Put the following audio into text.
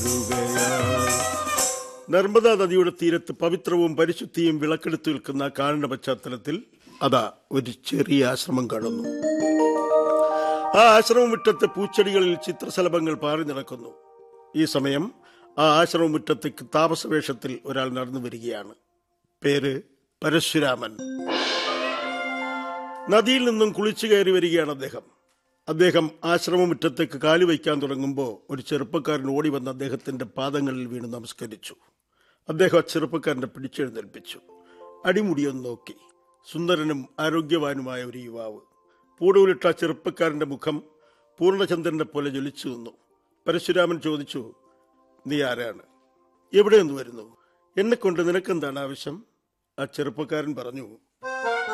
നർമ്മദാ നദിയുടെ തീരത്ത് പവിത്രവും പരിശുദ്ധിയും വിളക്കെടുത്തു നിൽക്കുന്ന കാടിന്റെ പശ്ചാത്തലത്തിൽ അതാ ഒരു ചെറിയ ആശ്രമം കാണുന്നു ആ ആശ്രമ മുറ്റത്തെ പൂച്ചെടികളിൽ ചിത്രശലഭങ്ങൾ പാറി നടക്കുന്നു ഈ സമയം ആ ആശ്രമ മുറ്റത്തേക്ക് താമസവേഷത്തിൽ ഒരാൾ നടന്നു വരികയാണ് പേര് പരശുരാമൻ നദിയിൽ നിന്നും കുളിച്ചു കയറി വരികയാണ് അദ്ദേഹം അദ്ദേഹം ആശ്രമമുറ്റത്തേക്ക് കാലു വയ്ക്കാൻ തുടങ്ങുമ്പോൾ ഒരു ചെറുപ്പക്കാരൻ ഓടി വന്ന് അദ്ദേഹത്തിന്റെ പാദങ്ങളിൽ വീണ് നമസ്കരിച്ചു അദ്ദേഹം ആ ചെറുപ്പക്കാരനെ പിടിച്ചെഴുന്നേൽപ്പിച്ചു അടിമുടിയൊന്ന് നോക്കി സുന്ദരനും ആരോഗ്യവാനുമായ ഒരു യുവാവ് പൂടൂലിട്ട ആ ചെറുപ്പക്കാരന്റെ മുഖം പൂർണ്ണചന്ദ്രനെ പോലെ ജ്വലിച്ചു നിന്നു പരശുരാമൻ ചോദിച്ചു നീ ആരാണ് എവിടെ നിന്ന് വരുന്നു എന്നെ കൊണ്ട് നിനക്കെന്താണ് ആവശ്യം ആ ചെറുപ്പക്കാരൻ പറഞ്ഞു